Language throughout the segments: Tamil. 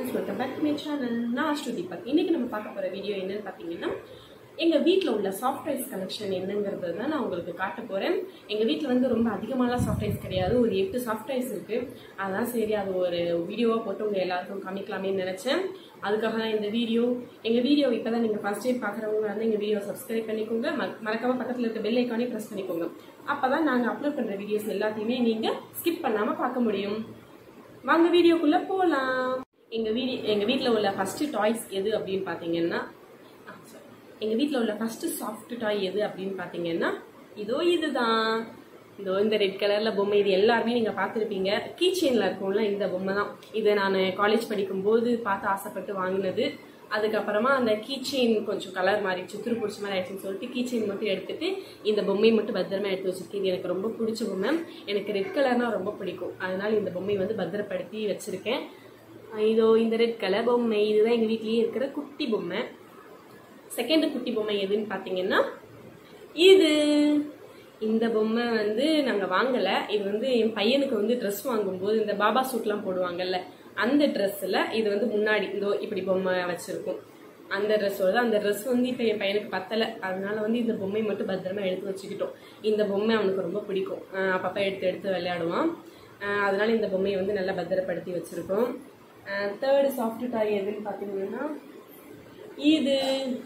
Friends welcome back to my channel நான் ஸ்ருதி பத் இன்னைக்கு நம்ம பார்க்க போகிற வீடியோ என்னன்னு பார்த்தீங்கன்னா எங்கள் வீட்டில் உள்ள சாஃப்ட்வேர்ஸ் கலெக்ஷன் என்னங்கிறது தான் நான் உங்களுக்கு காட்ட போகிறேன் எங்கள் வீட்டில் வந்து ரொம்ப அதிகமான சாஃப்ட்வேர்ஸ் கிடையாது ஒரு எட்டு சாஃப்ட்வேர்ஸ் இருக்குது அதான் சரி அது ஒரு வீடியோவாக போட்டு உங்கள் எல்லாருக்கும் காமிக்கலாமேன்னு நினச்சேன் அதுக்காக தான் இந்த வீடியோ எங்கள் வீடியோ இப்போ தான் நீங்கள் ஃபஸ்ட் டைம் பார்க்குறவங்க வந்து எங்கள் வீடியோ சப்ஸ்கிரைப் பண்ணிக்கோங்க ம- மறக்காம பக்கத்தில் இருக்க பெல் ஐக்கானே ப்ரெஸ் பண்ணிக்கோங்க அப்போ தான் நாங்கள் அப்லோட் பண்ணுற வீடியோஸ் எல்லாத்தையுமே நீங்கள் ஸ்கிப் பண்ணாமல் பார்க்க முடியும் வாங்க வீடியோக்குள்ள போலாம் எங்க வீடு எங்க வீட்ல உள்ள ஃபர்ஸ்ட் டாய்ஸ் எது அப்படின்னு பாத்தீங்கன்னா ஆ, sorry. எங்க வீட்ல உள்ள ஃபர்ஸ்ட் சாஃப்ட் டாய் எது அப்படின்னு பாத்தீங்கன்னா இதோ இதுதான் இதோ இந்த ரெட் கலர்ல பொம்மை இது எல்லாருமே நீங்க பார்த்திருப்பீங்க கீ செயின்ல இருக்கும்ல இந்த பொம்மை தான் இதை நான் காலேஜ் படிக்கும்போது பார்த்து ஆசைப்பட்டு வாங்கினது அதுக்கப்புறமா அந்த கீ செயின் கொஞ்சம் கலர் மாறிடுச்சு துரு பிடிச்ச மாதிரி ஆயிடுச்சுன்னு சொல்லிட்டு கீ செயின் மட்டும் எடுத்துட்டு இந்த பொம்மையை மட்டும் பத்திரமா எடுத்து வச்சிருக்கேன் இது எனக்கு ரொம்ப பிடிச்ச பொம்மை எனக்கு ரெட் கலர்னா ரொம்ப பிடிக்கும் அதனால இந்த பொம்மையை வந்து பத்திரப்படுத்தி வச்சிருக்கேன் அஹ் இதோ இந்த ரெட் கலர் பொம்மை இதுதான் எங்க வீட்லயே இருக்கிற குட்டி பொம்மை செகண்ட் குட்டி பொம்மை எதுன்னு பாத்தீங்கன்னா இது இந்த பொம்மை வந்து நாங்க வாங்கல இது வந்து என் பையனுக்கு வந்து ட்ரெஸ் வாங்கும்போது இந்த பாபா சூட்லாம் போடுவாங்கல்ல அந்த ட்ரெஸ்ல இது வந்து முன்னாடி இதோ இப்படி பொம்மை வச்சிருக்கும் அந்த ட்ரெஸ்ஸோட அந்த ட்ரெஸ் வந்து இப்போ என் பையனுக்கு பத்தல அதனால வந்து இந்த பொம்மை மட்டும் பத்திரமா எடுத்து வச்சுக்கிட்டோம் இந்த பொம்மை அவனுக்கு ரொம்ப பிடிக்கும் அஹ் அப்பப்ப எடுத்து எடுத்து விளையாடுவான் அஹ் அதனால இந்த பொம்மையை வந்து நல்லா பத்திரப்படுத்தி வச்சிருக்கோம் தேர்டு சாஃப்ட் டாய் எதுன்னு பார்த்தீங்கன்னா இது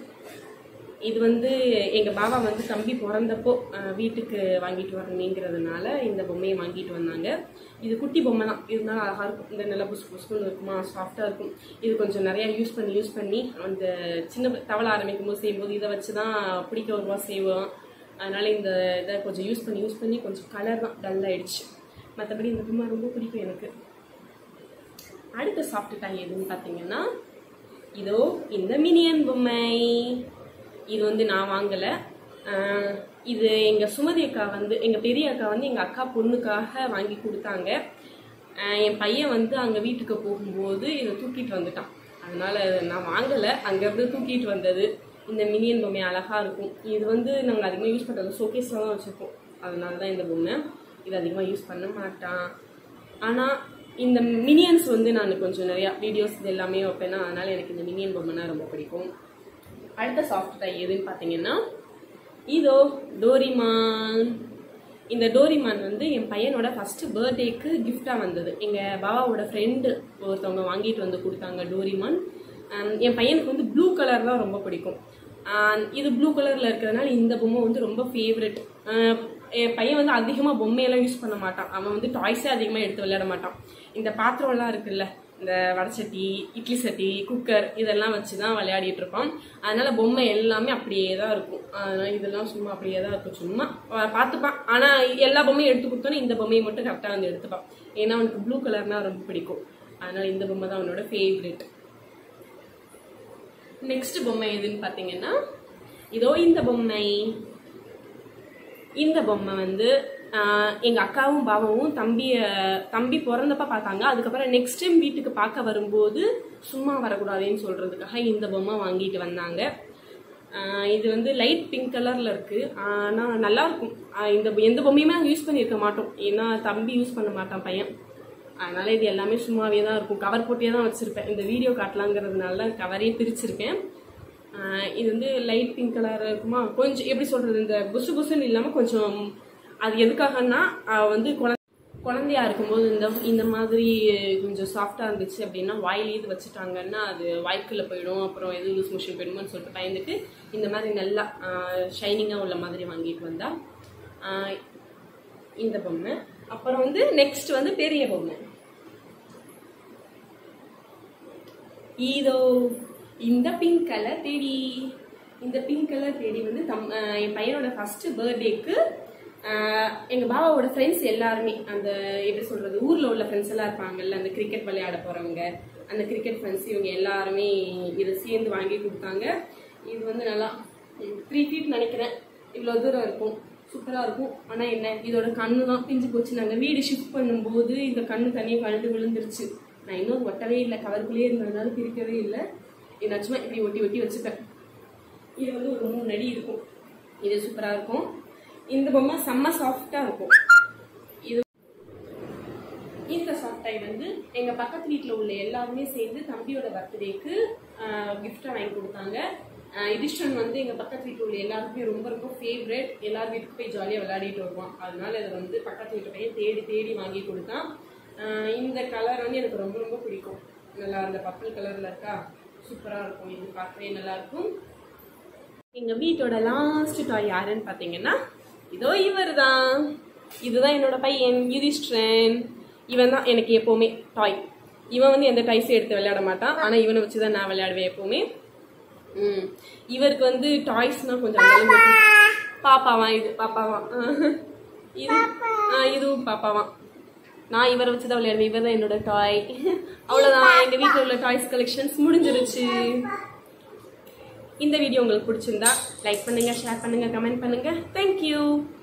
இது வந்து எங்க பாபா வந்து தம்பி பிறந்தப்போ அஹ், வீட்டுக்கு வாங்கிட்டு வரணுங்கிறதுனால இந்த பொம்மையை வாங்கிட்டு வந்தாங்க இது குட்டி பொம்மை தான் இருந்தாலும் அழகா இருக்கும் இந்த நல்லா புசு புசுன்னு இருக்குமா சாஃப்டா இருக்கும் இது கொஞ்சம் நிறைய யூஸ் பண்ணி யூஸ் பண்ணி அந்த சின்ன ப- தவள ஆரம்பிக்கும் போது செய்யும்போது இதை வச்சு தான் பிடிக்க வருவா செய்வோம் அதனால இந்த இதை கொஞ்சம் யூஸ் பண்ணி யூஸ் பண்ணி கொஞ்சம் கலர் தான் டல் ஆயிடுச்சு மற்றபடி இந்த பொம்மை ரொம்ப பிடிக்கும் எனக்கு அடுத்த சாஃப்ட் டாய் எதுன்னு பார்த்தீங்கன்னா இதோ இந்த மினியன் பொம்மை இது வந்து நான் வாங்கல ஆஹ் இது எங்க சுமதி அக்கா வந்து எங்க பெரிய அக்கா வந்து எங்க அக்கா பொண்ணுக்காக வாங்கி கொடுத்தாங்க ஆஹ் என் பையன் வந்து அங்க வீட்டுக்கு போகும்போது இதை தூக்கிட்டு வந்துட்டான் அதனால நான் வாங்கல அங்க இருந்து தூக்கிட்டு வந்தது இந்த மினியன் பொம்மை அழகா இருக்கும் இது வந்து நாங்க அதிகமா யூஸ் பண்றது ஷோகேஸ்ல தான் வச்சிருக்கோம் அதனால தான் இந்த பொம்மை இது அதிகமா யூஸ் பண்ண மாட்டான் ஆனா இந்த மினியன்ஸ் வந்து நான் கொஞ்சம் நிறைய வீடியோஸ் இது எல்லாமே வைப்பேன்னா அதனால எனக்கு இந்த மினியன் பொம்மைனா ரொம்ப பிடிக்கும் அடுத்த சாஃப்ட் டாய் எதுன்னு பார்த்தீங்கன்னா இதோ டோரிமான் இந்த டோரிமான் வந்து என் பையனோட ஃபர்ஸ்ட் பர்த்டேக்கு கிஃப்டாக வந்தது எங்கள் பாபாவோட ஃப்ரெண்டு ஒருத்தவங்க வாங்கிட்டு வந்து கொடுத்தாங்க டோரிமான் ஆம், என் பையனுக்கு வந்து ப்ளூ கலர் தான் ரொம்ப பிடிக்கும் ஆஹ் இது ப்ளூ கலரில் இருக்கிறதுனால இந்த பொம்மை வந்து ரொம்ப ஃபேவரட் என் பையன் வந்து அதிகமாக பொம்மையெல்லாம் யூஸ் பண்ண மாட்டான் அவன் வந்து டாய்ஸே அதிகமாக எடுத்து விளையாட மாட்டான் இந்த பாத்திரம்லாம் இருக்குல்ல இந்த வடச்சட்டி இட்லி சட்டி குக்கர் இதெல்லாம் வச்சு தான் விளையாடிட்டு இருப்பான் அதனால பொம்மை எல்லாமே அப்படியே தான் இருக்கும் அதனால இதெல்லாம் சும்மா அப்படியே தான் இருக்கும் சும்மா அவன் பார்த்துப்பான் ஆனால் எல்லா பொம்மையும் எடுத்து கொடுத்தோன்னே இந்த பொம்மையை மட்டும் கரெக்டாக வந்து எடுத்துப்பான் ஏன்னா அவனுக்கு ப்ளூ கலர்னா ரொம்ப பிடிக்கும் அதனால இந்த பொம்மை தான் அவனோட ஃபேவரட் நெக்ஸ்ட் பொம்மை எதுன்னு பார்த்தீங்கன்னா இதோ இந்த பொம்மை இந்த பொம்மை வந்து ஆஹ், எங்க அக்காவும் பாபாவும் தம்பிய தம்பி பிறந்தப்ப பார்த்தாங்க அதுக்கப்புறம் நெக்ஸ்ட் டைம் வீட்டுக்கு பார்க்க வரும்போது சும்மா வரக்கூடாதுன்னு சொல்றதுக்காக இந்த பொம்மை வாங்கிட்டு வந்தாங்க ஆஹ், இது வந்து லைட் பிங்க் கலர்ல இருக்கு ஆனா நல்லா இருக்கும் ஆஹ், இந்த எந்த பொம்மையுமே நாங்கள் யூஸ் பண்ணியிருக்க மாட்டோம் ஏன்னா தம்பி யூஸ் பண்ண மாட்டான் பையன் அதனால இது எல்லாமே சும்மாவே தான் இருக்கும் கவர் போட்டே தான் வச்சிருப்பேன் இந்த வீடியோ காட்டலாங்கிறதுனால கவரே பிரிச்சிருக்கேன் ஆஹ் இது வந்து லைட் பிங்க் கலர் இருக்குமா கொஞ்சம் எப்படி சொல்றது இந்த புசு புசுன்னு இல்லாம கொஞ்சம் அது எதுக்காகன்னா ஆஹ் வந்து குழந்தை குழந்தையா இருக்கும்போது இந்த இந்த மாதிரி கொஞ்சம் சாஃப்டா இருந்துச்சு அப்படின்னா வாயிலே இது வச்சுட்டாங்கன்னா அது வாய்க்குள்ள போயிடும் அப்புறம் எது லூஸ் மோஷன் போயிடுமோன்னு சொல்லிட்டு பயந்துட்டு இந்த மாதிரி நல்லா ஷைனிங்கா உள்ள மாதிரி வாங்கிட்டு வந்தா ஆஹ் இந்த பொம்மை அப்புறம் வந்து நெக்ஸ்ட் வந்து பெரிய பொம்மை இதோ இந்த பிங்க் கலர் தேடி இந்த பிங்க் கலர் தேடி வந்து தம் அஹ் என் பையனோட ஃபர்ஸ்ட் பர்த்டேக்கு எங்க பாபாவோட ஃப்ரெண்ட்ஸ் எல்லாருமே அந்த எப்படி சொல்றது ஊர்ல உள்ள ஃப்ரெண்ட்ஸ் எல்லாம் இருப்பாங்கல்ல அந்த கிரிக்கெட் விளையாட போறவங்க அந்த கிரிக்கெட் ஃப்ரெண்ட்ஸ் இவங்க எல்லாருமே இதை சேர்ந்து வாங்கி கொடுத்தாங்க இது வந்து நல்லா த்ரீ ஃபீட் நினைக்கிறேன் இவ்வளோ தூரம் இருக்கும் சூப்பராக இருக்கும் ஆனால் என்ன இதோட கண்ணு தான் பிஞ்சு போச்சு நாங்கள் வீடு ஷிஃப்ட் பண்ணும்போது இந்த கண்ணு தனியாக கழுந்து விழுந்துருச்சு நான் இன்னும் ஒட்டவே இல்லை கவருக்குள்ளேயே இருந்ததுனால பிரிக்கவே இல்லை இது நான் சும்மா இப்படி ஒட்டி ஒட்டி வச்சுப்பேன் இது வந்து ஒரு மூணு அடி இருக்கும் இது சூப்பராக இருக்கும் இந்த பொம்மை செம்ம சாஃப்டாக இருக்கும் இது இந்த சாஃப்ட் மிட்டாய் வந்து எங்க பக்கத்து வீட்ல உள்ள எல்லாருமே சேர்ந்து தம்பியோட பர்த்டேக்கு கிஃப்டா வாங்கி கொடுத்தாங்க ஆஹ் இதிஷ்டன் வந்து எங்க பக்கத்து வீட்டில் உள்ள எல்லாருக்குமே ரொம்ப ரொம்ப ஃபேவரட் எல்லார் வீட்டுக்கு போய் ஜாலியாக விளையாடிட்டு வருவான் அதனால இதை வந்து பக்கத்து வீட்டு பையன் தேடி தேடி வாங்கி கொடுத்தான் ஆஹ் இந்த கலர் வந்து எனக்கு ரொம்ப ரொம்ப பிடிக்கும் நல்லா அந்த பர்பிள் கலர்ல இருக்கா சூப்பரா இருக்கும் இது பார்க்கவே நல்லா இருக்கும் எங்க வீட்டோட லாஸ்ட் டாய் யாருன்னு பாத்தீங்கன்னா இதோ இவர் தான் இதுதான் என்னோட பையன் யுதிஷ்டிரன் இவன் தான் எனக்கு எப்பவுமே டாய் இவன் வந்து எந்த டாய்ஸும் எடுத்து விளையாட மாட்டான் ஆனா இவனை வச்சு தான் நான் விளையாடுவேன் எப்பவுமே ம் இவருக்கு வந்து டாய்ஸ்னா கொஞ்சம் அந்தளவுக்கு இருக்கும். பாப்பாவான் இது பாப்பாவான் இது ஆ இதுவும் பாப்பாவான் நான் இவரை வச்சு தான் விளையாடுவேன் இவர் தான் என்னோட டாய் அவ்வளோதான் எங்கள் வீட்டில் உள்ள டாய்ஸ் கலெக்ஷன்ஸ் முடிஞ்சிருச்சு இந்த வீடியோ உங்களுக்கு பிடிச்சிருந்தா லைக் பண்ணுங்க ஷேர் பண்ணுங்க கமெண்ட் பண்ணுங்க தேங்க்யூ